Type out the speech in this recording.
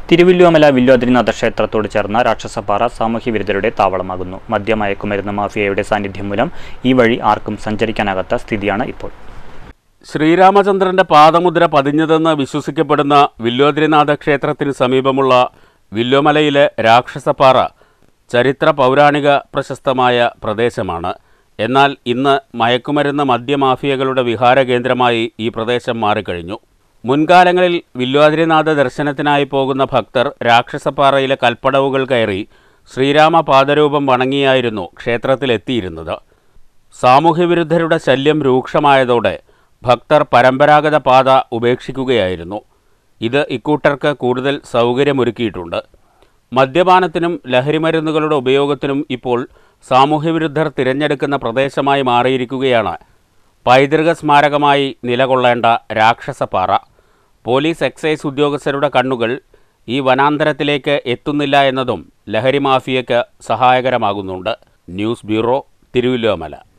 തിരുവല്ലുവമല വില്വാദ്രിനാഥ ക്ഷേത്രത്തോട് ചേർന്ന രാക്ഷസപ്പാറ സാമൂഹ്യവിരുദ്ധരുടെ താവളമാകുന്നു മദ്യമയക്കുമരുന്ന് മാഫിയയുടെ സാന്നിധ്യം മൂലം ഈ വഴി ആർക്കും സഞ്ചരിക്കാനാകാത്ത സ്ഥിതിയാണ് ഇപ്പോൾ ശ്രീരാമചന്ദ്രന്റെ പാദമുദ്ര പതിഞ്ഞതെന്ന് വിശ്വസിക്കപ്പെടുന്ന വില്ലോദ്രിനാഥ ക്ഷേത്രത്തിന് സമീപമുള്ള വില്ലോമലയിലെ രാക്ഷസപ്പാറ ചരിത്ര പൗരാണിക പ്രശസ്തമായ പ്രദേശമാണ് എന്നാൽ ഇന്ന് മയക്കുമരുന്ന് മദ്യമാഫിയകളുടെ വിഹാര കേന്ദ്രമായി ഈ പ്രദേശം മാറിക്കഴിഞ്ഞു മുൻകാലങ്ങളിൽ വില്വാദ്രിനാഥ ദർശനത്തിനായി പോകുന്ന ഭക്തർ രാക്ഷസപ്പാറയിലെ കൽപ്പടവുകൾ കയറി ശ്രീരാമ പാദരൂപം വണങ്ങിയായിരുന്നു ക്ഷേത്രത്തിലെത്തിയിരുന്നത് സാമൂഹ്യവിരുദ്ധരുടെ ശല്യം രൂക്ഷമായതോടെ ഭക്തർ പരമ്പരാഗത പാത ഉപേക്ഷിക്കുകയായിരുന്നു ഇത് ഇക്കൂട്ടർക്ക് കൂടുതൽ സൗകര്യമൊരുക്കിയിട്ടുണ്ട് മദ്യപാനത്തിനും ലഹരിമരുന്നുകളുടെ ഉപയോഗത്തിനും ഇപ്പോൾ സാമൂഹ്യവിരുദ്ധർ തിരഞ്ഞെടുക്കുന്ന പ്രദേശമായി മാറിയിരിക്കുകയാണ് പൈതൃക സ്മാരകമായി നിലകൊള്ളേണ്ട രാക്ഷസപ്പാറ പോലീസ് എക്സൈസ് ഉദ്യോഗസ്ഥരുടെ കണ്ണുകൾ ഈ വനാന്തരത്തിലേക്ക് എത്തുന്നില്ല എന്നതും ലഹരി മാഫിയയ്ക്ക് സഹായകരമാകുന്നുണ്ട് ന്യൂസ് ബ്യൂറോ തിരുവല്ലോമല